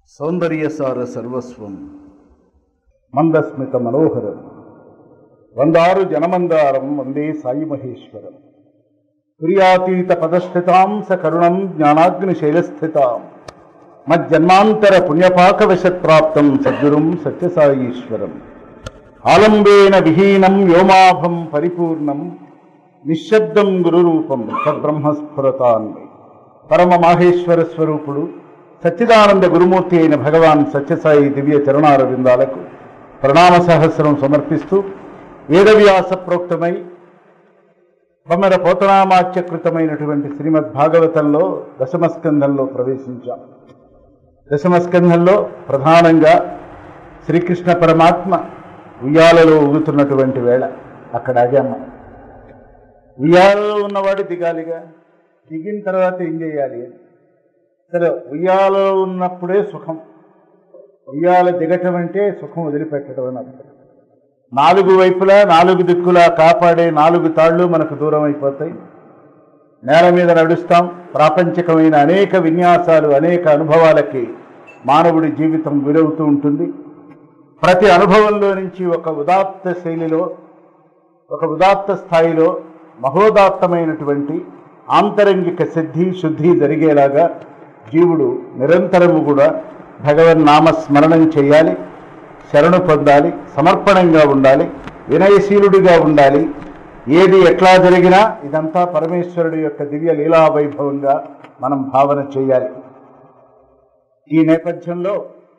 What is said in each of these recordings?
సౌందర్యసార సర్వస్వం మందస్మిత మనోహరం వందారు జనమందారం వందే సాయి మహేశ్వరం ప్రియాతీత పదస్థితాం స కరుణం జ్ఞానాగ్ని శైలస్థితాం మజ్జన్మాంతర పుణ్యపాకవశత్ప్రాప్తం సద్గురుం సత్యసాయీశ్వరం ఆలంబేన విహీనం వ్యోమాభం పరిపూర్ణం నిశ్శబ్దం గురురూపం సద్బ్రహ్మస్ఫురతాన్వై పరమ మాహేశ్వర స్వరూపుడు సచ్చిదానంద గురుమూర్తి అయిన భగవాన్ సత్యసాయి దివ్య చరణారవిందాలకు ప్రణామ సహస్రం సమర్పిస్తూ వేదవ్యాస ప్రోక్తమై బొమ్మెర పోతనామాచ్యకృతమైనటువంటి శ్రీమద్ భాగవతంలో దశమస్కంధంలో ప్రవేశించాం దశమస్కంధంలో ప్రధానంగా శ్రీకృష్ణ పరమాత్మ ఉయ్యాలలో ఊగుతున్నటువంటి వేళ అక్కడ ఆగాం మనం ఉయ్యాలలో ఉన్నవాడు దిగాలిగా దిగిన తర్వాత ఏం చేయాలి సరే ఉయ్యాలలో ఉన్నప్పుడే సుఖం ఉయ్యాల దిగటం అంటే సుఖం వదిలిపెట్టడం అని అర్థం నాలుగు వైపులా నాలుగు దిక్కులా కాపాడే నాలుగు తాళ్ళు మనకు దూరం అయిపోతాయి నేల మీద నడుస్తాం ప్రాపంచికమైన అనేక విన్యాసాలు అనేక అనుభవాలకి మానవుడి జీవితం గురవుతూ ఉంటుంది ప్రతి అనుభవంలో నుంచి ఒక ఉదాత్త శైలిలో ఒక ఉదాత్త స్థాయిలో మహోదాత్తమైనటువంటి ఆంతరంగిక సిద్ధి శుద్ధి జరిగేలాగా జీవుడు నిరంతరము కూడా భగవన్ నామ స్మరణం చేయాలి శరణు పొందాలి సమర్పణంగా ఉండాలి వినయశీలుడిగా ఉండాలి ఏది ఎట్లా జరిగినా ఇదంతా పరమేశ్వరుడి యొక్క దివ్య లీలా వైభవంగా మనం భావన చేయాలి ఈ నేపథ్యంలో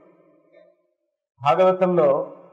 భాగవతంలో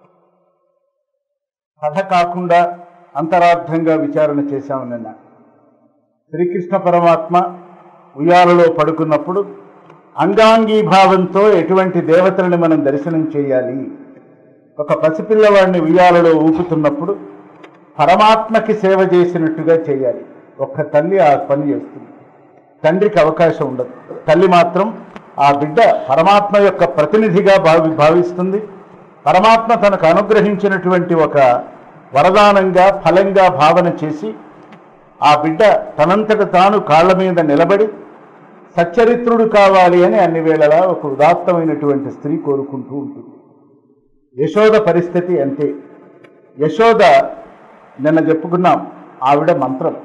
కథ కాకుండా అంతరార్థంగా విచారణ చేశాము నిన్న శ్రీకృష్ణ పరమాత్మ ఉయ్యాలలో పడుకున్నప్పుడు అంగాంగీ భావంతో ఎటువంటి దేవతలను మనం దర్శనం చేయాలి ఒక పసిపిల్లవాడిని ఉయ్యాలలో ఊపుతున్నప్పుడు పరమాత్మకి సేవ చేసినట్టుగా చేయాలి ఒక్క తల్లి ఆ పని చేస్తుంది తండ్రికి అవకాశం ఉండదు తల్లి మాత్రం ఆ బిడ్డ పరమాత్మ యొక్క ప్రతినిధిగా భావి భావిస్తుంది పరమాత్మ తనకు అనుగ్రహించినటువంటి ఒక వరదానంగా ఫలంగా భావన చేసి ఆ బిడ్డ తనంతట తాను కాళ్ళ మీద నిలబడి సచ్చరిత్రుడు కావాలి అని అన్ని వేళలా ఒక ఉదాత్తమైనటువంటి స్త్రీ కోరుకుంటూ ఉంటుంది యశోద పరిస్థితి అంతే యశోద నిన్న చెప్పుకున్నాం ఆవిడ మంత్రం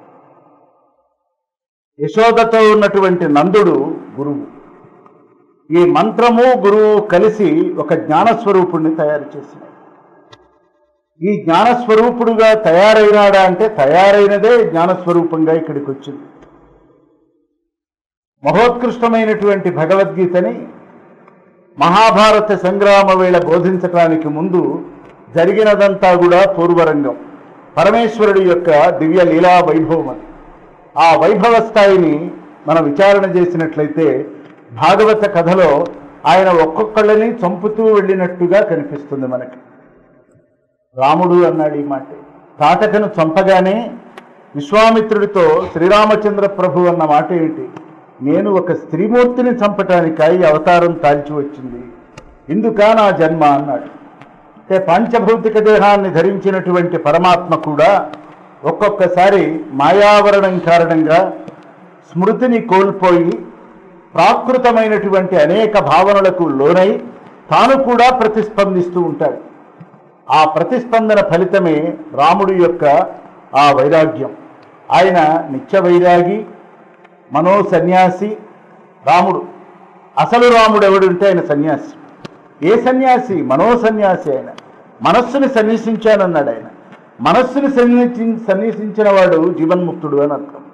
యశోదతో ఉన్నటువంటి నందుడు గురువు ఈ మంత్రము గురువు కలిసి ఒక జ్ఞానస్వరూపుణ్ణి తయారు చేసినాడు ఈ జ్ఞానస్వరూపుడుగా తయారైనాడా అంటే తయారైనదే జ్ఞానస్వరూపంగా ఇక్కడికి వచ్చింది మహోత్కృష్టమైనటువంటి భగవద్గీతని మహాభారత సంగ్రామ వేళ బోధించటానికి ముందు జరిగినదంతా కూడా పూర్వరంగం పరమేశ్వరుడి యొక్క దివ్య లీలా వైభవం అది ఆ వైభవ స్థాయిని మనం విచారణ చేసినట్లయితే భాగవత కథలో ఆయన ఒక్కొక్కళ్ళని చంపుతూ వెళ్ళినట్టుగా కనిపిస్తుంది మనకి రాముడు అన్నాడు ఈ మాట తాటకను చంపగానే విశ్వామిత్రుడితో శ్రీరామచంద్ర ప్రభు అన్న మాట ఏమిటి నేను ఒక స్త్రీమూర్తిని చంపటానికై అవతారం తాల్చి వచ్చింది ఇందుకా నా జన్మ అన్నాడు అంటే పంచభౌతిక దేహాన్ని ధరించినటువంటి పరమాత్మ కూడా ఒక్కొక్కసారి మాయావరణం కారణంగా స్మృతిని కోల్పోయి ప్రాకృతమైనటువంటి అనేక భావనలకు లోనై తాను కూడా ప్రతిస్పందిస్తూ ఉంటాడు ఆ ప్రతిస్పందన ఫలితమే రాముడి యొక్క ఆ వైరాగ్యం ఆయన నిత్య వైరాగి మనో సన్యాసి రాముడు అసలు రాముడు ఎవడుంటే ఆయన సన్యాసి ఏ సన్యాసి మనో సన్యాసి ఆయన మనస్సుని సన్యసించానన్నాడు ఆయన మనస్సుని సన్నిసి సన్యసించిన వాడు జీవన్ముక్తుడు అని అర్థం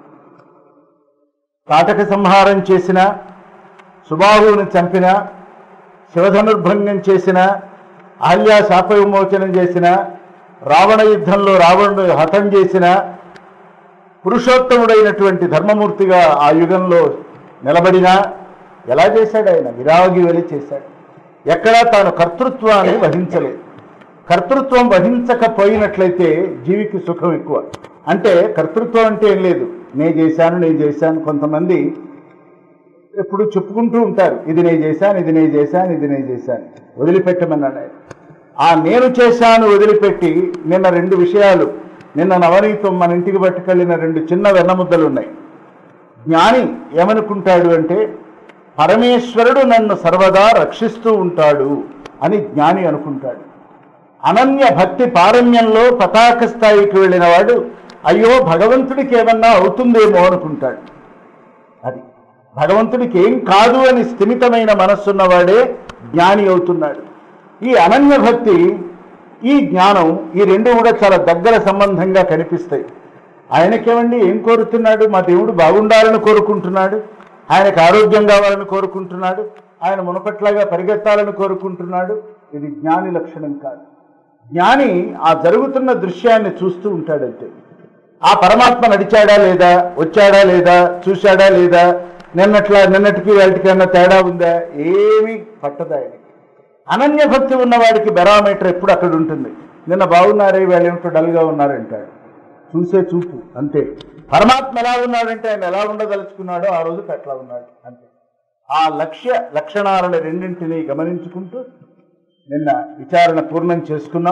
కాటక సంహారం చేసిన సుబాహువుని చంపిన శివధనుర్భంగం చేసిన అహల్యా శాప విమోచనం చేసిన రావణ యుద్ధంలో రావణుడు హతం చేసిన పురుషోత్తముడైనటువంటి ధర్మమూర్తిగా ఆ యుగంలో నిలబడినా ఎలా చేశాడు ఆయన విరాగి వెలి చేశాడు ఎక్కడా తాను కర్తృత్వాన్ని వహించలేదు కర్తృత్వం వహించకపోయినట్లయితే జీవికి సుఖం ఎక్కువ అంటే కర్తృత్వం అంటే ఏం లేదు నేను చేశాను నేను చేశాను కొంతమంది ఎప్పుడు చెప్పుకుంటూ ఉంటారు ఇది నేను చేశాను ఇది నేను చేశాను ఇది నేను చేశాను వదిలిపెట్టమన్నాడు ఆయన ఆ నేను చేశాను వదిలిపెట్టి నిన్న రెండు విషయాలు నిన్న నవనీతం మన ఇంటికి పట్టుకెళ్ళిన రెండు చిన్న వెన్నముద్దలు ఉన్నాయి జ్ఞాని ఏమనుకుంటాడు అంటే పరమేశ్వరుడు నన్ను సర్వదా రక్షిస్తూ ఉంటాడు అని జ్ఞాని అనుకుంటాడు అనన్య భక్తి పారమ్యంలో పతాక స్థాయికి వెళ్ళిన వాడు అయ్యో భగవంతుడికి ఏమన్నా అవుతుందేమో అనుకుంటాడు అది భగవంతుడికి ఏం కాదు అని స్థిమితమైన మనస్సున్నవాడే జ్ఞాని అవుతున్నాడు ఈ అనన్య భక్తి ఈ జ్ఞానం ఈ రెండు కూడా చాలా దగ్గర సంబంధంగా కనిపిస్తాయి ఆయనకేమండి ఏం కోరుతున్నాడు మా దేవుడు బాగుండాలని కోరుకుంటున్నాడు ఆయనకు ఆరోగ్యం కావాలని కోరుకుంటున్నాడు ఆయన మునపట్లాగా పరిగెత్తాలని కోరుకుంటున్నాడు ఇది జ్ఞాని లక్షణం కాదు జ్ఞాని ఆ జరుగుతున్న దృశ్యాన్ని చూస్తూ ఉంటాడంతే ఆ పరమాత్మ నడిచాడా లేదా వచ్చాడా లేదా చూశాడా లేదా నిన్నట్లా నిన్నటికి వాటికన్నా తేడా ఉందా ఏమీ పట్టదు ఆయనకి అనన్య భక్తి ఉన్నవాడికి బెరామీటర్ ఎప్పుడు అక్కడ ఉంటుంది నిన్న బాగున్నారే వాళ్ళు ఏమిటో డల్గా ఉన్నారంటాడు చూసే చూపు అంతే పరమాత్మ ఎలా ఉన్నాడంటే ఆయన ఎలా ఉండదలుచుకున్నాడో ఆ రోజు అట్లా ఉన్నాడు అంతే ఆ లక్ష్య లక్షణాలను రెండింటినీ గమనించుకుంటూ నిన్న విచారణ పూర్ణం చేసుకున్నాం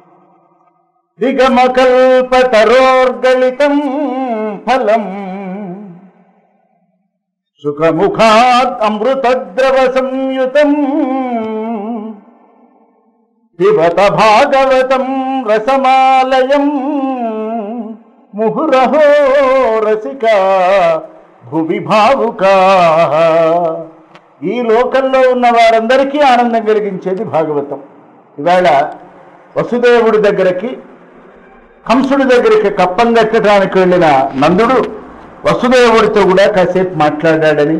దిగమకల్పతరోర్గళితం ఫలం సుఖముఖాత్ అమృతద్రవ సంయుతం పిబత భాగవతం రసమాలయం ముహురహో రసిక భువి భావుకా ఈ లోకంలో ఉన్న వారందరికీ ఆనందం కలిగించేది భాగవతం ఇవాళ వసుదేవుడి దగ్గరికి కంసుడి దగ్గరికి కప్పం కట్టడానికి వెళ్ళిన నందుడు వసుదేవుడితో కూడా కాసేపు మాట్లాడాడని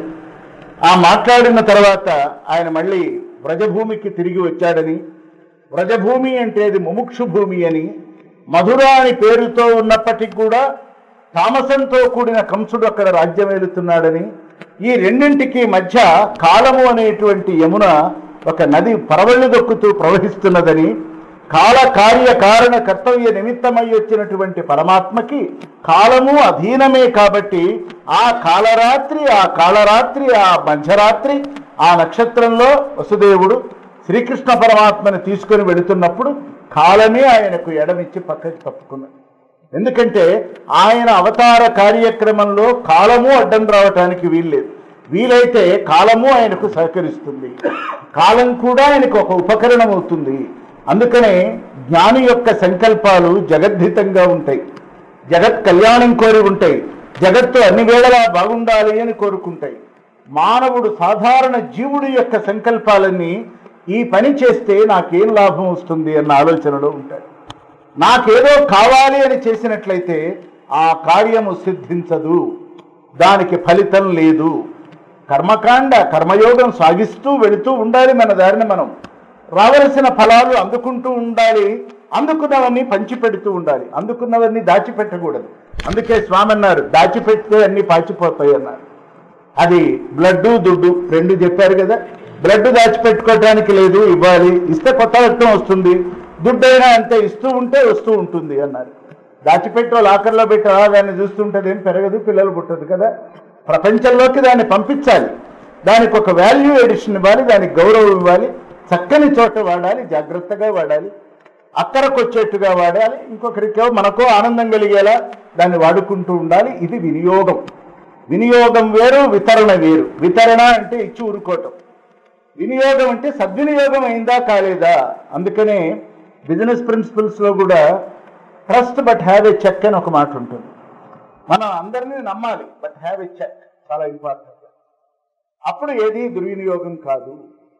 ఆ మాట్లాడిన తర్వాత ఆయన మళ్ళీ వ్రజభూమికి తిరిగి వచ్చాడని వ్రజభూమి అంటే అది ముముక్షు భూమి అని మధుర అని పేరుతో ఉన్నప్పటికీ కూడా తామసంతో కూడిన కంసుడు అక్కడ రాజ్యం ఏలుతున్నాడని ఈ రెండింటికి మధ్య కాలము అనేటువంటి యమున ఒక నది పరవళ్ళు దొక్కుతూ ప్రవహిస్తున్నదని కాల కార్య కారణ కర్తవ్య నిమిత్తమై వచ్చినటువంటి పరమాత్మకి కాలము అధీనమే కాబట్టి ఆ కాలరాత్రి ఆ కాళరాత్రి ఆ మధ్యరాత్రి ఆ నక్షత్రంలో వసుదేవుడు శ్రీకృష్ణ పరమాత్మని తీసుకొని వెళుతున్నప్పుడు కాలమే ఆయనకు ఎడమిచ్చి పక్కకి తప్పుకున్నాడు ఎందుకంటే ఆయన అవతార కార్యక్రమంలో కాలము అడ్డం రావటానికి వీల్లేదు వీలైతే కాలము ఆయనకు సహకరిస్తుంది కాలం కూడా ఆయనకు ఒక ఉపకరణం అవుతుంది అందుకనే జ్ఞాని యొక్క సంకల్పాలు జగద్ధితంగా ఉంటాయి జగత్ కళ్యాణం కోరి ఉంటాయి జగత్తు అన్ని వేళలా బాగుండాలి అని కోరుకుంటాయి మానవుడు సాధారణ జీవుడి యొక్క సంకల్పాలన్నీ ఈ పని చేస్తే నాకేం లాభం వస్తుంది అన్న ఆలోచనలో ఉంటాడు నాకేదో కావాలి అని చేసినట్లయితే ఆ కార్యము సిద్ధించదు దానికి ఫలితం లేదు కర్మకాండ కర్మయోగం సాగిస్తూ వెళుతూ ఉండాలి మన దారిని మనం రావలసిన ఫలాలు అందుకుంటూ ఉండాలి అందుకున్నవన్నీ పంచిపెడుతూ ఉండాలి అందుకున్నవన్నీ దాచిపెట్టకూడదు అందుకే స్వామి అన్నారు దాచిపెడితే అన్ని పాచిపోతాయి అన్నారు అది బ్లడ్ దుడ్డు రెండు చెప్పారు కదా బ్లడ్ దాచిపెట్టుకోవడానికి లేదు ఇవ్వాలి ఇస్తే కొత్త రక్తం వస్తుంది దుడ్డు అయినా అంతే ఇస్తూ ఉంటే వస్తూ ఉంటుంది అన్నారు దాచిపెట్టో లాకర్లో పెట్టి అలా దాన్ని చూస్తుంటే ఏం పెరగదు పిల్లలు పుట్టదు కదా ప్రపంచంలోకి దాన్ని పంపించాలి దానికి ఒక వాల్యూ ఎడిషన్ ఇవ్వాలి దానికి గౌరవం ఇవ్వాలి చక్కని చోట వాడాలి జాగ్రత్తగా వాడాలి అక్కరకు వచ్చేట్టుగా వాడాలి ఇంకొకరికో మనకో ఆనందం కలిగేలా దాన్ని వాడుకుంటూ ఉండాలి ఇది వినియోగం వినియోగం వేరు వితరణ వేరు వితరణ అంటే ఇచ్చి ఊరుకోవటం వినియోగం అంటే సద్వినియోగం అయిందా కాలేదా అందుకనే బిజినెస్ ప్రిన్సిపల్స్ లో కూడా trust but have a check అని ఒక మాట ఉంటుంది మనం అందరినీ నమ్మాలి బట్ హ్యావ్ ఏ చెక్ చాలా ఇంపార్టెంట్ అప్పుడు ఏది దుర్వినియోగం కాదు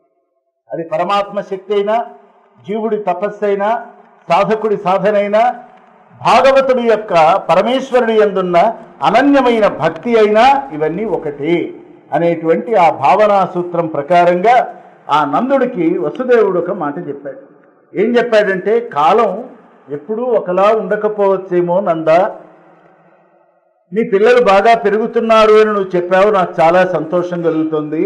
అది పరమాత్మ శక్తి అయినా జీవుడి తపస్సు అయినా సాధకుడి సాధనైనా భాగవతుడి యొక్క పరమేశ్వరుడి ఎందున్న అనన్యమైన భక్తి అయినా ఇవన్నీ ఒకటే అనేటువంటి ఆ భావనా సూత్రం ప్రకారంగా ఆ నందుడికి వసుదేవుడు ఒక మాట చెప్పాడు ఏం చెప్పాడంటే కాలం ఎప్పుడూ ఒకలా ఉండకపోవచ్చేమో నందా నీ పిల్లలు బాగా పెరుగుతున్నారు అని నువ్వు చెప్పావు నాకు చాలా సంతోషం కలుగుతుంది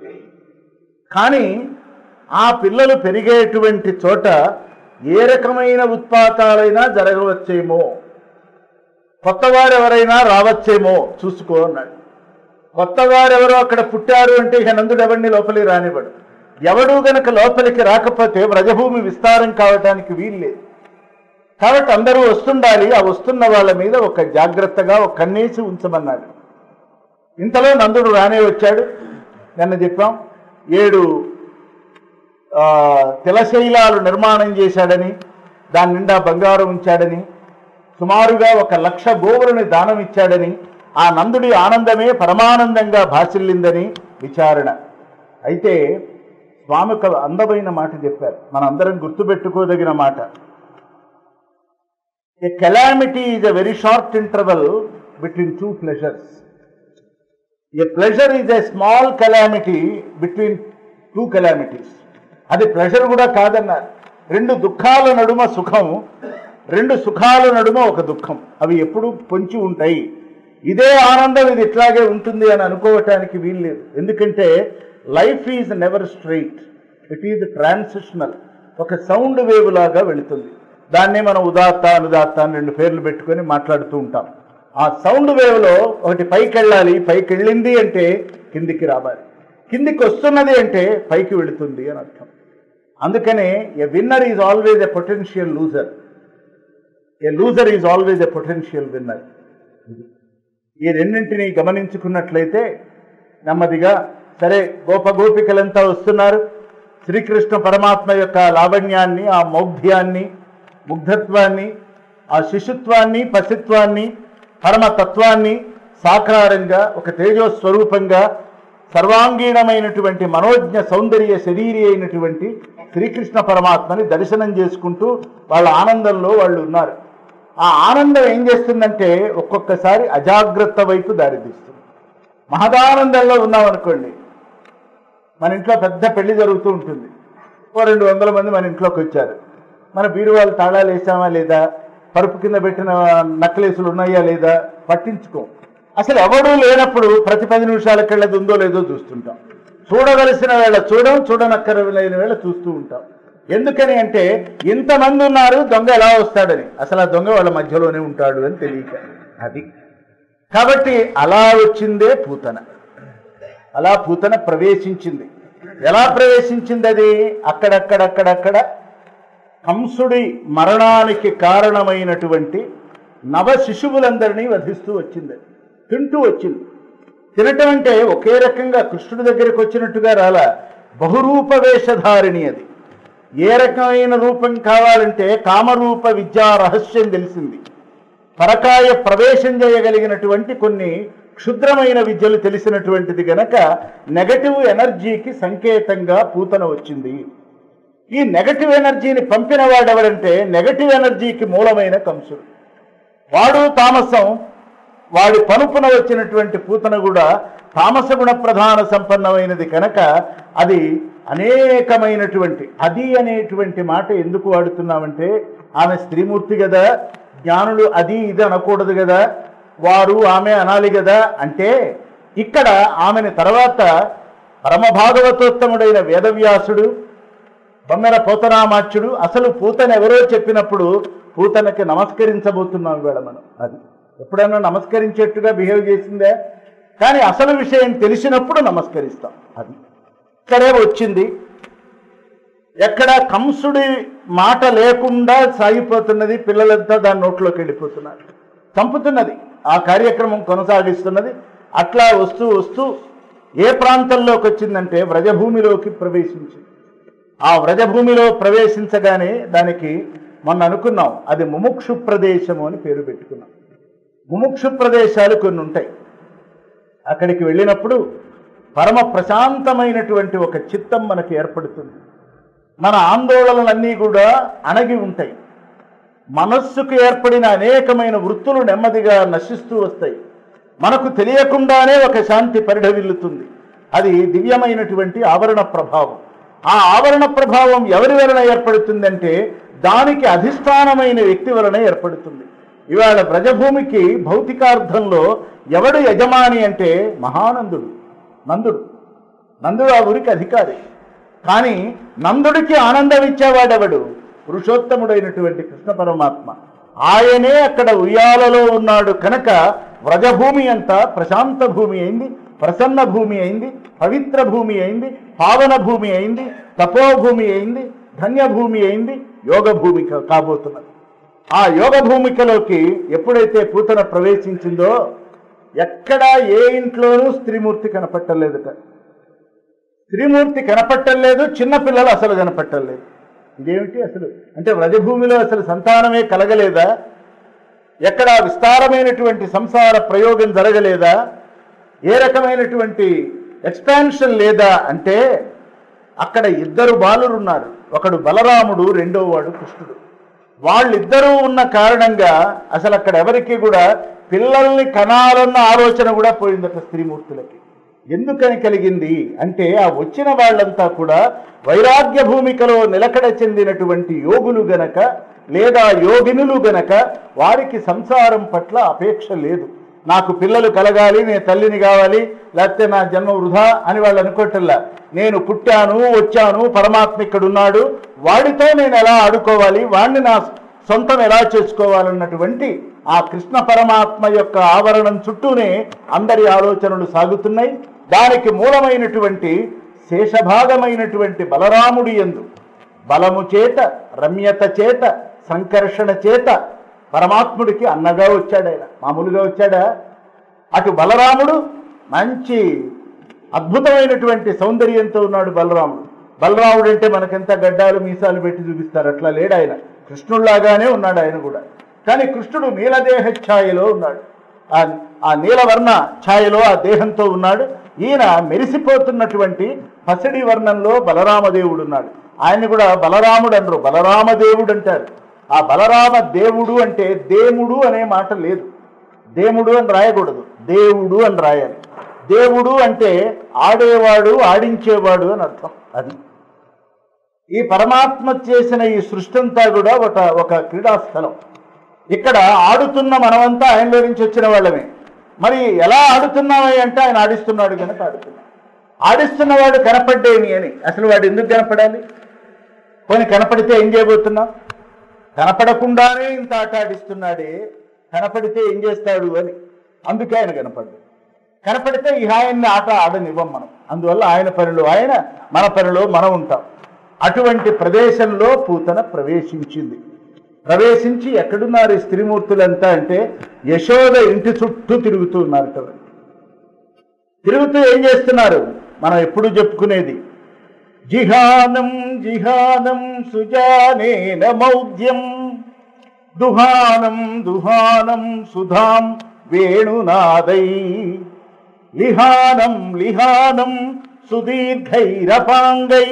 కానీ ఆ పిల్లలు పెరిగేటువంటి చోట ఏ రకమైన ఉత్పాతాలైనా జరగవచ్చేమో కొత్తవారు ఎవరైనా రావచ్చేమో చూసుకో అన్నాడు కొత్తవారు ఎవరో అక్కడ పుట్టారు అంటే ఇక నందుడు ఎవరిని లోపలికి రానివ్వడు ఎవడు గనక లోపలికి రాకపోతే వ్రజభూమి విస్తారం కావటానికి వీల్లేదు కాబట్టి అందరూ వస్తుండాలి ఆ వస్తున్న వాళ్ళ మీద ఒక జాగ్రత్తగా ఒక కన్నేసి ఉంచమన్నాడు ఇంతలో నందుడు రానే వచ్చాడు నిన్న చెప్పాం ఏడు ఆ, తిలశైలాలు నిర్మాణం చేశాడని దాని నిండా బంగారం ఉంచాడని సుమారుగా ఒక లక్ష గోవులని దానం ఇచ్చాడని ఆ నందుడి ఆనందమే పరమానందంగా భాసిల్లిందని విచారణ అయితే స్వామి ఒక అందమైన మాట చెప్పారు మనందరం గుర్తుపెట్టుకోదగిన మాట a calamity is a very short interval between two pleasures a pleasure is a small calamity between two calamities అది ప్లెజర్ కూడా కాదన్నారు రెండు దుఃఖాల నడుమ సుఖం రెండు సుఖాల నడుమ ఒక దుఃఖం అవి ఎప్పుడు పొంచి ఉంటాయి ఇదే ఆనందం ఇది ఇట్లాగే ఉంటుంది అని అనుకోవటానికి వీల్లేదు ఎందుకంటే life is never straight it is transitional ఒక సౌండ్ వేవ్ లాగా వెళుతుంది దాన్నే మనం ఉదాత్త అనుదాత్త అని రెండు పేర్లు పెట్టుకొని మాట్లాడుతూ ఉంటాం ఆ సౌండ్ వేవ్ లో ఒకటి పైకి వెళ్ళాలి పైకి వెళ్ళింది అంటే కిందికి రావాలి కిందికి వస్తున్నది అంటే పైకి వెళుతుంది అని అర్థం అందుకనే a winner is always a potential loser a loser is always a potential winner ఈ రెండింటిని గమనించుకున్నట్లయితే నెమ్మదిగా సరే గోప గోపికలంతా వస్తున్నారు శ్రీకృష్ణ పరమాత్మ యొక్క లావణ్యాన్ని ఆ మౌఢ్యాన్ని ముగ్ధత్వాన్ని ఆ శిశుత్వాన్ని పసిత్వాన్ని పరమతత్వాన్ని సాకారంగా ఒక తేజోస్వరూపంగా సర్వాంగీణమైనటువంటి మనోజ్ఞ సౌందర్య శరీరి అయినటువంటి శ్రీకృష్ణ పరమాత్మని దర్శనం చేసుకుంటూ వాళ్ళ ఆనందంలో వాళ్ళు ఉన్నారు ఆ ఆనందం ఏం చేస్తుందంటే ఒక్కొక్కసారి అజాగ్రత్త వైపు దారితీస్తుంది మహదానందంలో ఉన్నామనుకోండి మన ఇంట్లో పెద్ద పెళ్లి జరుగుతూ ఉంటుంది ఓ రెండు వందల మంది మన ఇంట్లోకి వచ్చారు మన బీరువాళ్ళు తాళాలు వేసామా లేదా పరుపు కింద పెట్టిన నక్లేసులు ఉన్నాయా లేదా పట్టించుకోం అసలు ఎవడూ లేనప్పుడు ప్రతి పది నిమిషాలకెళ్ళది ఉందో లేదో చూస్తుంటాం చూడవలసిన వేళ చూడం చూడనక్కరలేని వేళ చూస్తూ ఉంటాం ఎందుకని అంటే ఇంతమంది ఉన్నారు దొంగ ఎలా వస్తాడని అసలు ఆ దొంగ వాళ్ళ మధ్యలోనే ఉంటాడు అని తెలియక అది కాబట్టి అలా వచ్చిందే పూతన అలా పూతన ప్రవేశించింది ఎలా ప్రవేశించింది అది అక్కడక్కడక్కడక్కడ కంసుడి మరణానికి కారణమైనటువంటి నవ శిశువులందరినీ వధిస్తూ వచ్చింది తింటూ వచ్చింది తినటం అంటే ఒకే రకంగా కృష్ణుడి దగ్గరికి వచ్చినట్టుగా రాలా బహురూప వేషధారిణి అది ఏ రకమైన రూపం కావాలంటే కామరూప విద్యా రహస్యం తెలిసింది పరకాయ ప్రవేశం చేయగలిగినటువంటి కొన్ని క్షుద్రమైన విద్యలు తెలిసినటువంటిది గనక నెగటివ్ ఎనర్జీకి సంకేతంగా పూతన వచ్చింది ఈ నెగటివ్ ఎనర్జీని పంపిన వాడెవడంటే నెగటివ్ ఎనర్జీకి మూలమైన కంసుడు వాడు తామసం వాడి పనుపున వచ్చినటువంటి పూతన కూడా తామస గుణ ప్రధాన సంపన్నమైనది కనుక అది అనేకమైనటువంటి అది అనేటువంటి మాట ఎందుకు వాడుతున్నామంటే ఆమె స్త్రీమూర్తి కదా జ్ఞానులు అది ఇది అనకూడదు కదా వారు ఆమె అనాలి కదా అంటే ఇక్కడ ఆమెని తర్వాత పరమ భాగవతోత్తముడైన వేదవ్యాసుడు బొమ్మెర పూతనామాచ్యుడు అసలు పూతన ఎవరో చెప్పినప్పుడు పూతనకి నమస్కరించబోతున్నాం ఇవాళ మనం అది ఎప్పుడైనా నమస్కరించేట్టుగా బిహేవ్ చేసిందే కానీ అసలు విషయం తెలిసినప్పుడు నమస్కరిస్తాం అది ఇక్కడే వచ్చింది ఎక్కడ కంసుడి మాట లేకుండా సాగిపోతున్నది పిల్లలంతా దాని నోట్లోకి వెళ్ళిపోతున్నారు చంపుతున్నది ఆ కార్యక్రమం కొనసాగిస్తున్నది అట్లా వస్తూ వస్తూ ఏ ప్రాంతంలోకి వచ్చిందంటే వ్రజభూమిలోకి ప్రవేశించింది ఆ వ్రజభూమిలో ప్రవేశించగానే దానికి మొన్న అనుకున్నాం అది ముముక్షు ప్రదేశము అని పేరు పెట్టుకున్నాం ముముక్షు ప్రదేశాలు కొన్ని ఉంటాయి అక్కడికి వెళ్ళినప్పుడు పరమ ప్రశాంతమైనటువంటి ఒక చిత్తం మనకి ఏర్పడుతుంది మన ఆందోళనలన్నీ కూడా అణగి ఉంటాయి మనస్సుకు ఏర్పడిన అనేకమైన వృత్తులు నెమ్మదిగా నశిస్తూ వస్తాయి మనకు తెలియకుండానే ఒక శాంతి పరిఢవిల్లుతుంది అది దివ్యమైనటువంటి ఆవరణ ప్రభావం ఆ ఆవరణ ప్రభావం ఎవరి వలన ఏర్పడుతుందంటే దానికి అధిష్టానమైన వ్యక్తి వలన ఏర్పడుతుంది ఇవాళ బ్రజభూమికి భౌతికార్థంలో ఎవడు యజమాని అంటే మహానందుడు నందుడు నందుడు ఆ ఊరికి అధికారి కానీ నందుడికి ఆనందం ఇచ్చేవాడెవడు పురుషోత్తముడైనటువంటి కృష్ణ పరమాత్మ ఆయనే అక్కడ ఉయ్యాలలో ఉన్నాడు కనుక వ్రజభూమి అంతా ప్రశాంత భూమి అయింది ప్రసన్న భూమి అయింది పవిత్ర భూమి అయింది పావన భూమి అయింది తపోభూమి అయింది ధన్య భూమి అయింది యోగ భూమి కా- కాబోతున్నది ఆ యోగ భూమికలోకి ఎప్పుడైతే పూతన ప్రవేశించిందో ఎక్కడా ఏ ఇంట్లోనూ స్త్రీమూర్తి కనపట్టలేదట త్రిమూర్తి కనపట్టలేదు చిన్నపిల్లలు అసలు కనపట్టలేదు ఇదేమిటి అసలు అంటే వ్రజభూమిలో అసలు సంతానమే కలగలేదా ఎక్కడ విస్తారమైనటువంటి సంసార ప్రయోగం జరగలేదా ఏ రకమైనటువంటి ఎక్స్పాన్షన్ లేదా అంటే అక్కడ ఇద్దరు బాలురు ఉన్నారు ఒకడు బలరాముడు రెండో వాడు కృష్ణుడు వాళ్ళిద్దరూ ఉన్న కారణంగా అసలు అక్కడ ఎవరికి కూడా పిల్లల్ని కనాలన్న ఆలోచన కూడా పోయిందట స్త్రీమూర్తులకి ఎందుకని కలిగింది అంటే ఆ వచ్చిన వాళ్ళంతా కూడా వైరాగ్య భూమికలో నిలకడ చెందినటువంటి యోగులు గనక లేదా యోగినులు గనక వారికి సంసారం పట్ల అపేక్ష లేదు నాకు పిల్లలు కలగాలి నేను తల్లిని కావాలి లేకపోతే నా జన్మ వృధా అని వాళ్ళు అనుకోవటల్లా నేను పుట్టాను వచ్చాను పరమాత్మ ఇక్కడ ఉన్నాడు వాడితో నేను ఎలా ఆడుకోవాలి వాడిని నా సొంతం ఎలా చేసుకోవాలన్నటువంటి ఆ కృష్ణ పరమాత్మ యొక్క ఆవరణం చుట్టూనే అందరి ఆలోచనలు సాగుతున్నాయి దానికి మూలమైనటువంటి శేషభాగమైనటువంటి బలరాముడి ఎందు బలము చేత రమ్యత చేత సంకర్షణ చేత పరమాత్ముడికి అన్నగా వచ్చాడు ఆయన మామూలుగా వచ్చాడా అటు బలరాముడు మంచి అద్భుతమైనటువంటి సౌందర్యంతో ఉన్నాడు బలరాముడు బలరాముడు అంటే మనకెంత గడ్డాలు మీసాలు పెట్టి చూపిస్తారు అట్లా లేడు ఆయన కృష్ణుడిలాగానే ఉన్నాడు ఆయన కూడా కానీ కృష్ణుడు నీలదేహ ఛాయలో ఉన్నాడు ఆ ఆ నీలవర్ణ ఛాయలో ఆ దేహంతో ఉన్నాడు ఈయన మెరిసిపోతున్నటువంటి పసిడి వర్ణంలో బలరామదేవుడు ఉన్నాడు ఆయన్ని కూడా బలరాముడు అనరు బలరామదేవుడు అంటారు ఆ బలరామ దేవుడు అంటే దేముడు అనే మాట లేదు దేముడు అని రాయకూడదు దేవుడు అని రాయాలి దేవుడు అంటే ఆడేవాడు ఆడించేవాడు అని అర్థం అది ఈ పరమాత్మ చేసిన ఈ సృష్టి అంతా కూడా ఒక ఒక క్రీడా స్థలం ఇక్కడ ఆడుతున్న మనమంతా ఆయనలో నుంచి వచ్చిన వాళ్ళమే మరి ఎలా ఆడుతున్నామని అంటే ఆయన ఆడిస్తున్నాడు కనుక ఆడుతున్నాం ఆడిస్తున్నవాడు కనపడ్డేని అని అసలు వాడు ఎందుకు కనపడాలి పోనీ కనపడితే ఏం చేయబోతున్నాం కనపడకుండానే ఇంత ఆట ఆడిస్తున్నాడే కనపడితే ఏం చేస్తాడు అని అందుకే ఆయన కనపడ్డాడు కనపడితే ఈ ఆయన్ని ఆట ఆడనివ్వం మనం అందువల్ల ఆయన పనిలో ఆయన మన పనిలో మనం ఉంటాం అటువంటి ప్రదేశంలో పూతన ప్రవేశించింది ప్రవేశించి ఎక్కడున్నారు ఈ స్త్రీమూర్తులంతా అంటే యశోద ఇంటి చుట్టూ తిరుగుతూ ఉన్నారు కదా తిరుగుతూ ఏం చేస్తున్నారు మనం ఎప్పుడు చెప్పుకునేది జిహానం జిహానం సుజానేన మౌద్యం దుహానం దుహానం సుధాం వేణునాదై లిహానం లిహానం సుదీర్ఘైరపాంగై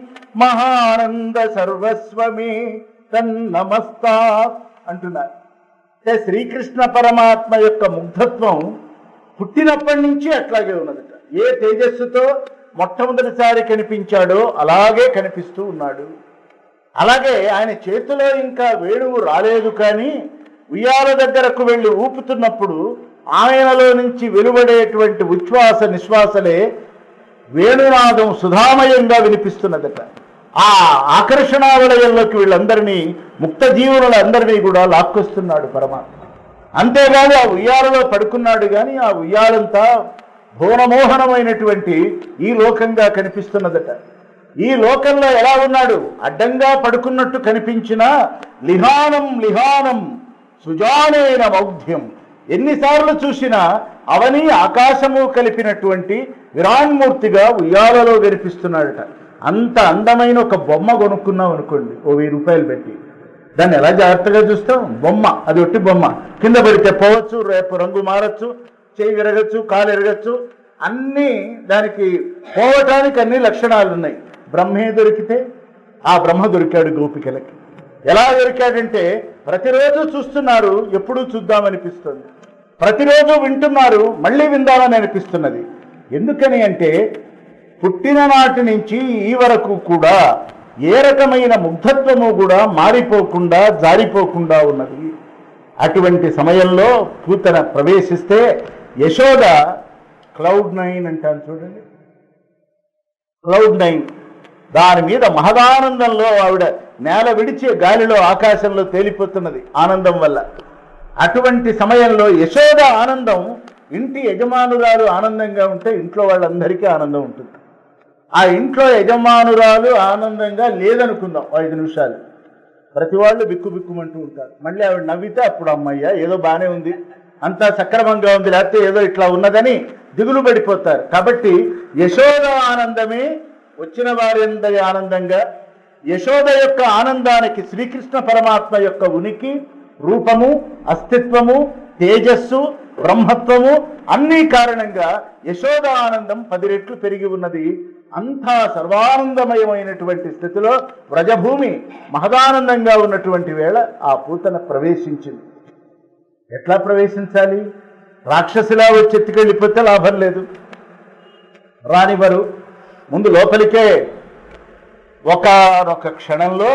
మహానంద సర్వస్వమే తన్నమస్తా అంటున్నారు అంటే శ్రీకృష్ణ పరమాత్మ యొక్క ముగ్ధత్వం పుట్టినప్పటి నుంచి అట్లాగే ఉన్నదట ఏ తేజస్సుతో మొట్టమొదటిసారి కనిపించాడో అలాగే కనిపిస్తూ ఉన్నాడు అలాగే ఆయన చేతిలో ఇంకా వేణువు రాలేదు కానీ ఉయ్యాల దగ్గరకు వెళ్ళి ఊపుతున్నప్పుడు ఆయనలో నుంచి వెలువడేటువంటి ఉచ్ఛ్వాస నిశ్వాసలే వేణునాదం సుధామయంగా వినిపిస్తున్నదట ఆ ఆకర్షణావలయంలోకి వీళ్ళందరినీ ముక్త జీవులందరినీ కూడా లాక్కొస్తున్నాడు పరమాత్మ అంతేగాని ఆ ఉయ్యాలలో పడుకున్నాడు కానీ ఆ ఉయ్యాలంతా భువనమోహనమైనటువంటి ఈ లోకంగా కనిపిస్తున్నదట ఈ లోకంలో ఎలా ఉన్నాడు అడ్డంగా పడుకున్నట్టు కనిపించినా లిహానం లిహానం సుజానేన మౌఢ్యం ఎన్నిసార్లు చూసినా అవని ఆకాశము కలిపినటువంటి విరాన్మూర్తిగా ఉయ్యాలలో కనిపిస్తున్నాడట అంత అందమైన ఒక బొమ్మ కొనుక్కున్నాం అనుకోండి ఓ వెయ్యి రూపాయలు పెట్టి దాన్ని ఎలా జాగ్రత్తగా చూస్తాం బొమ్మ అది ఒట్టి బొమ్మ కింద పడితే పోవచ్చు రేపు రంగు మారచ్చు చేయి విరగచ్చు కాలు ఎరగచ్చు అన్నీ దానికి పోవటానికి అన్ని లక్షణాలు ఉన్నాయి బ్రహ్మే దొరికితే ఆ బ్రహ్మ దొరికాడు గోపికలకి ఎలా దొరికాడంటే ప్రతిరోజు చూస్తున్నారు ఎప్పుడూ చూద్దామనిపిస్తుంది ప్రతిరోజు వింటున్నారు మళ్ళీ విందామని అనిపిస్తున్నది ఎందుకని అంటే పుట్టిన నాటి నుంచి ఈ వరకు కూడా ఏ రకమైన ముగ్ధత్వము కూడా మారిపోకుండా జారిపోకుండా ఉన్నది అటువంటి సమయంలో పూతన ప్రవేశిస్తే యశోద క్లౌడ్ నైన్ అంటాను చూడండి క్లౌడ్ నైన్ దాని మీద మహదానందంలో ఆవిడ నేల విడిచి గాలిలో ఆకాశంలో తేలిపోతున్నది ఆనందం వల్ల అటువంటి సమయంలో యశోద ఆనందం ఇంటి యజమానురాలు ఆనందంగా ఉంటే ఇంట్లో వాళ్ళందరికీ ఆనందం ఉంటుంది ఆ ఇంట్లో యజమానురాలు ఆనందంగా లేదనుకుందాం ఓ ఐదు నిమిషాలు ప్రతి వాళ్ళు బిక్కు బిక్కుమంటూ ఉంటారు మళ్ళీ ఆవిడ నవ్వితే అప్పుడు అమ్మయ్య ఏదో బాగానే ఉంది అంతా సక్రమంగా ఉంది లేకపోతే ఏదో ఇట్లా ఉన్నదని దిగులు పడిపోతారు కాబట్టి యశోద ఆనందమే వచ్చిన వారందరి ఆనందంగా యశోద యొక్క ఆనందానికి శ్రీకృష్ణ పరమాత్మ యొక్క ఉనికి రూపము అస్తిత్వము తేజస్సు బ్రహ్మత్వము అన్ని కారణంగా యశోద ఆనందం పది రెట్లు పెరిగి ఉన్నది అంతా సర్వానందమయమైనటువంటి స్థితిలో వ్రజభూమి మహదానందంగా ఉన్నటువంటి వేళ ఆ పూతన ప్రవేశించింది ఎట్లా ప్రవేశించాలి రాక్షసిలా వచ్చి ఎత్తుకెళ్ళిపోతే లాభం లేదు రానివ్వరు ముందు లోపలికే ఒక ఒక క్షణంలో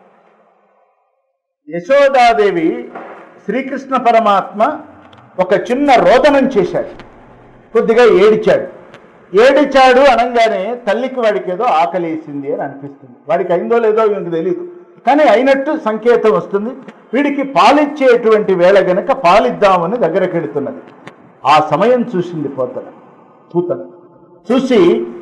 యశోదాదేవి శ్రీకృష్ణ పరమాత్మ ఒక చిన్న రోదనం చేశాడు కొద్దిగా ఏడిచాడు ఏడిచాడు అనగానే తల్లికి వాడికి ఏదో ఆకలేసింది అని అనిపిస్తుంది వాడికి అయిందో లేదో ఇంక తెలియదు కానీ అయినట్టు సంకేతం వస్తుంది వీడికి పాలిచ్చేటువంటి వేళ గనక పాలిద్దామని దగ్గరకు వెళుతున్నది ఆ సమయం చూసింది పోతన పూతన చూసి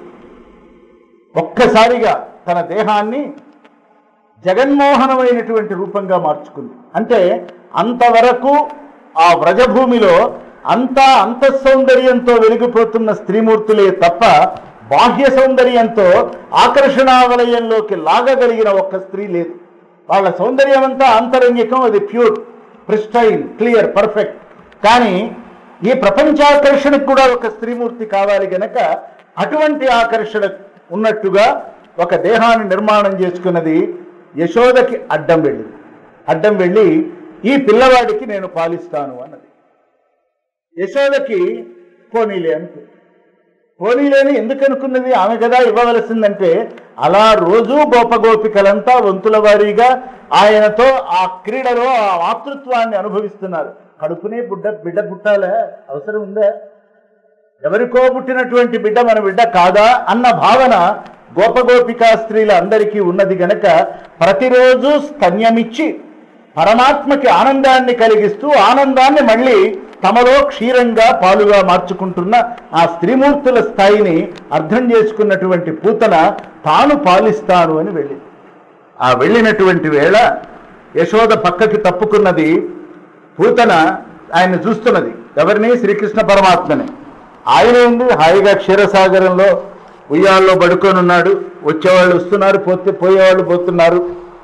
ఒక్కసారిగా తన దేహాన్ని జగన్మోహనమైనటువంటి రూపంగా మార్చుకుంది అంటే అంతవరకు ఆ వ్రజభూమిలో అంతా అంతఃసౌందర్యంతో వెలిగిపోతున్న స్త్రీమూర్తులే తప్ప బాహ్య సౌందర్యంతో ఆకర్షణావలయంలోకి లాగగలిగిన ఒక్క స్త్రీ లేదు వాళ్ళ సౌందర్యం అంతా అంతరంగికం అది ప్యూర్ ప్రిస్టైన్ క్లియర్ పర్ఫెక్ట్ కానీ ఈ ప్రపంచాకర్షణకు కూడా ఒక స్త్రీమూర్తి కావాలి గనక అటువంటి ఆకర్షణ ఉన్నట్టుగా ఒక దేహాన్ని నిర్మాణం చేసుకున్నది యశోదకి అడ్డం వెళ్ళింది అడ్డం వెళ్ళి ఈ పిల్లవాడికి నేను పాలిస్తాను అన్నది యశోదకి పోనీలే అనుకుంది పోనీలేని ఎందుకు అనుకున్నది ఆమె కదా ఇవ్వవలసిందంటే అలా రోజూ గోపగోపికలంతా వంతుల వారీగా ఆయనతో ఆ క్రీడలో ఆ మాతృత్వాన్ని అనుభవిస్తున్నారు కడుపునే బుడ్డ బిడ్డ పుట్టాలా అవసరం ఉందా ఎవరికో పుట్టినటువంటి బిడ్డ మన బిడ్డ కాదా అన్న భావన గోపగోపికా స్త్రీల అందరికీ ఉన్నది గనక ప్రతిరోజు స్తన్యమిచ్చి పరమాత్మకి ఆనందాన్ని కలిగిస్తూ ఆనందాన్ని మళ్ళీ తమలో క్షీరంగా పాలుగా మార్చుకుంటున్న ఆ స్త్రీమూర్తుల స్థాయిని అర్థం చేసుకున్నటువంటి పూతన తాను పాలిస్తాను అని వెళ్ళింది ఆ వెళ్ళినటువంటి వేళ యశోద పక్కకి తప్పుకున్నది పూతన ఆయన చూస్తున్నది ఎవరిని శ్రీకృష్ణ పరమాత్మని ఆయన ఉంది హాయిగా క్షీరసాగరంలో ఉయ్యాల్లో పడుకొని ఉన్నాడు వచ్చేవాళ్ళు వస్తున్నారు పోతే పోయేవాళ్ళు పోతున్నారు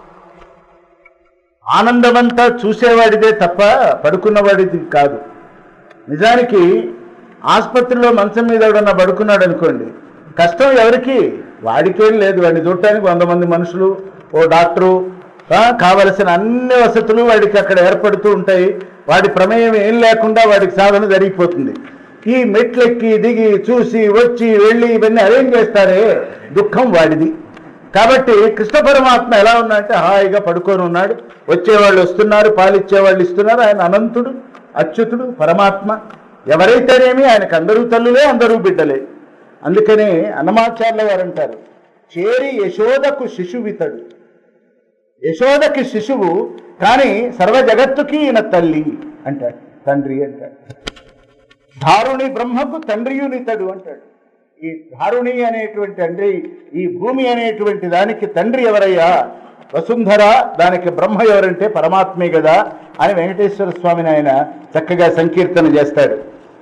ఆనందమంతా చూసేవాడిదే తప్ప పడుకున్నవాడిది కాదు నిజానికి ఆసుపత్రిలో మంచం మీద ఎవడన్నా పడుకున్నాడు అనుకోండి కష్టం ఎవరికి వాడికేం లేదు వాడిని చూడటానికి వంద మంది మనుషులు ఓ డాక్టరు ఆ, కావలసిన అన్ని వసతులు వాడికి అక్కడ ఏర్పడుతూ ఉంటాయి వాడి ప్రమేయం ఏం లేకుండా వాడికి సాధన జరిగిపోతుంది ఈ మెట్లెక్కి దిగి చూసి వచ్చి వెళ్ళి ఇవన్నీ అరేంజ్ చేస్తారే దుఃఖం వాడిది కాబట్టి కృష్ణ పరమాత్మ ఎలా ఉన్నాడంటే హాయిగా పడుకొని ఉన్నాడు వచ్చేవాళ్ళు వస్తున్నారు పాలిచ్చేవాళ్ళు ఇస్తున్నారు ఆయన అనంతుడు అచ్యుతుడు పరమాత్మ ఎవరైతేనేమి ఆయనకు అందరూ తల్లులే అందరూ బిడ్డలే అందుకనే అన్నమాచార్య గారు అంటారు చేరి యశోదకు శిశువితడు యశోదకి శిశువు కానీ సర్వ జగత్తుకి ఈయన తల్లి అంటాడు తండ్రి అంటాడు ధారుణి బ్రహ్మకు తండ్రియునితడు అంటాడు ఈ ధారుణి అనేటువంటి తండ్రి ఈ భూమి అనేటువంటి దానికి తండ్రి ఎవరయ్యా వసుంధర దానికి బ్రహ్మ ఎవరంటే పరమాత్మే కదా అని వెంకటేశ్వర స్వామిని ఆయన చక్కగా సంకీర్తన చేస్తాడు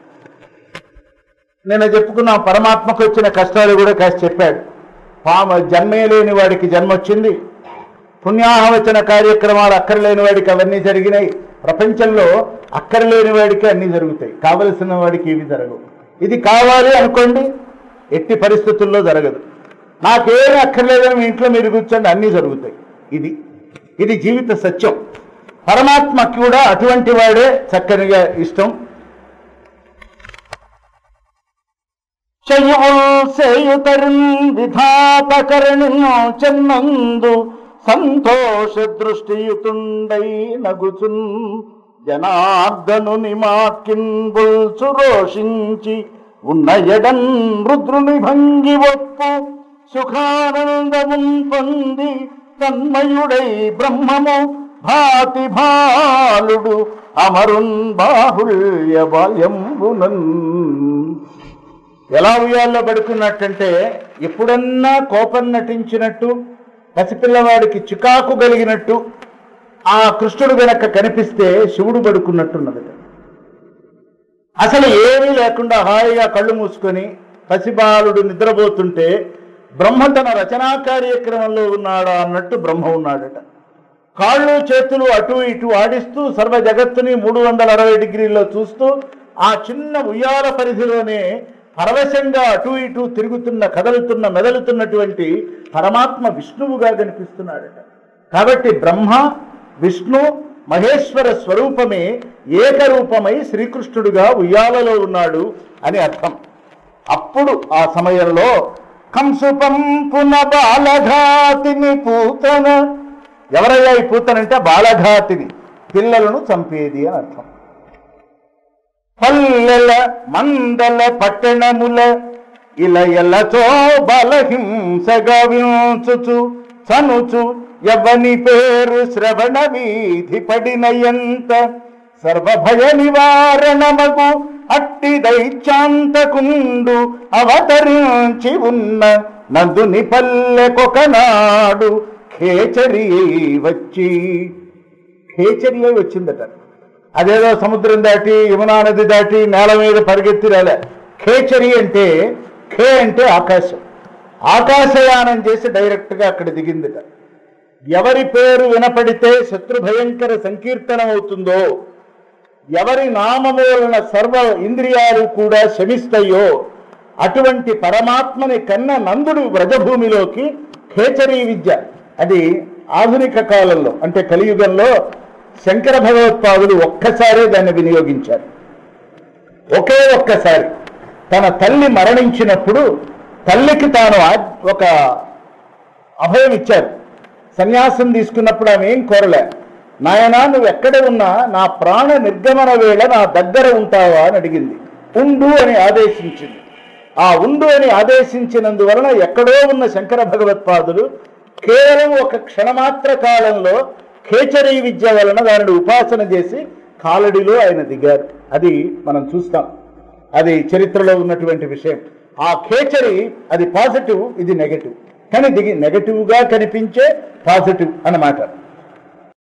నేను చెప్పుకున్న పరమాత్మకు వచ్చిన కష్టాలు కూడా కాస్త చెప్పాడు పామ జన్మే లేని వాడికి జన్మ వచ్చింది పుణ్యాహవచన కార్యక్రమాలు అక్కర్లేని వాడికి అవన్నీ జరిగినాయి ప్రపంచంలో అక్కర్లేని వాడికి అన్నీ జరుగుతాయి కావలసిన వాడికి ఇవి జరగవు ఇది కావాలి అనుకోండి ఎట్టి పరిస్థితుల్లో జరగదు నాకేమీ అక్కర్లేదని మీ ఇంట్లో మీరు కూర్చోండి అన్నీ జరుగుతాయి ఇది ఇది జీవిత సత్యం పరమాత్మకి కూడా అటువంటి వాడే చక్కనిగా ఇష్టం చేయుతరున్ విధాతకరణి చెన్నందు సంతోష దృష్టియుతుండై నగుచున్ జనార్దనుని మాకింబుల్చు రోషించి ఉన్న ఎడన్ రుద్రుని భంగి ఒప్పు సుఖానందమున్ పొంది తన్మయుడై బ్రహ్మము భాతి బాలుడు అమరున్ బాహుళ్య బాల్యంబునన్ ఎలా ఉయ్యాల్లో పడుకున్నట్టంటే ఎప్పుడన్నా కోపం నటించినట్టు పసిపిల్లవాడికి చికాకు కలిగినట్టు ఆ కృష్ణుడు గనక కనిపిస్తే శివుడు పడుకున్నట్టున్నదట అసలు ఏమీ లేకుండా హాయిగా కళ్ళు మూసుకొని పసిబాలుడు నిద్రపోతుంటే బ్రహ్మ తన రచనా కార్యక్రమంలో ఉన్నాడా అన్నట్టు బ్రహ్మ ఉన్నాడట కాళ్ళు చేతులు అటు ఇటు ఆడిస్తూ సర్వ జగత్తుని మూడు వందల అరవై డిగ్రీల్లో చూస్తూ ఆ చిన్న ఉయ్యాల పరిధిలోనే పరవశంగా అటు ఇటు తిరుగుతున్న కదలుతున్న మెదలుతున్నటువంటి పరమాత్మ విష్ణువుగా కనిపిస్తున్నాడట కాబట్టి బ్రహ్మ విష్ణు మహేశ్వర స్వరూపమే ఏకరూపమై శ్రీకృష్ణుడుగా ఉయ్యాలలో ఉన్నాడు అని అర్థం అప్పుడు ఆ సమయంలో కంసు పంపున బాలఘాతిని పూతన ఎవరయ్యా ఈ పూతనంటే బాలఘాతిని పిల్లలను చంపేది అని అర్థం పల్లెల మందల పట్టణముల ఇలయలతో బలహింసగా వించుచు చనుచు ఎవని పేరు శ్రవణ వీధి పడిన ఎంత సర్వభయ నివారణమగు అట్టి దైత్యాంతకుండు అవతరించి ఉన్న నందుని పల్లెకొకనాడు ఖేచరి వచ్చి ఖేచరి అయి వచ్చిందట అదేదో సముద్రం దాటి యమునా నది దాటి నేల మీద పరిగెత్తి రాలే ఖేచరి అంటే ఖే అంటే ఆకాశం ఆకాశయానం చేసి డైరెక్ట్గా అక్కడ దిగిందిట ఎవరి పేరు వినపడితే శత్రు భయంకర సంకీర్తనం అవుతుందో ఎవరి నామము వలన సర్వ ఇంద్రియాలు కూడా శమిస్తాయో అటువంటి పరమాత్మని కన్న నందుడు వ్రజభూమిలోకి ఖేచరీ విద్య అది ఆధునిక కాలంలో అంటే కలియుగంలో శంకర భగవత్పాదులు ఒక్కసారే దాన్ని వినియోగించారు ఒకే ఒక్కసారి తన తల్లి మరణించినప్పుడు తల్లికి తాను ఆ- ఒక అభయం ఇచ్చారు సన్యాసం తీసుకున్నప్పుడు ఆమె ఏం కోరలే నాయనా నువ్వు ఎక్కడ ఉన్నా నా ప్రాణ నిర్గమన వేళ నా దగ్గర ఉంటావా అని అడిగింది ఉండు అని ఆదేశించింది ఆ ఉండు అని ఆదేశించినందువలన ఎక్కడో ఉన్న శంకర భగవత్పాదులు కేవలం ఒక క్షణమాత్ర కాలంలో ఖేచరీ విద్య వలన దానిని ఉపాసన చేసి కాలడిలో ఆయన దిగారు అది మనం చూస్తాం అది చరిత్రలో ఉన్నటువంటి విషయం ఆ ఖేచరి అది పాజిటివ్ ఇది నెగటివ్ కానీ దిగి నెగటివ్గా కనిపించే పాజిటివ్ అన్నమాట